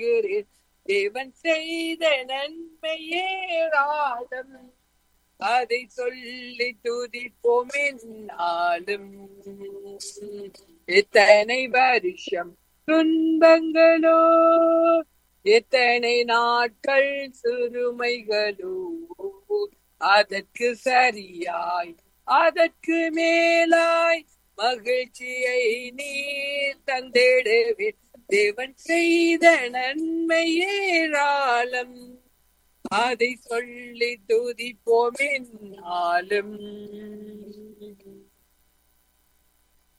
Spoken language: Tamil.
துதிக்கிறேன் தேவன் செய்த நன்மையேராதம் அதை சொல்லி துதிப்போம் என்னாலும் எத்தனை வருஷம் துன்பங்களோ எத்தனை நாட்கள் சிறுமைகளோ அதற்கு சரியாய் அதற்கு மேலாய் மகிழ்ச்சியை நீ தந்திடுவேன் தேவன் செய்த நன்மையேராளம் அதை சொல்லி துதிப்போம் என்னாலும்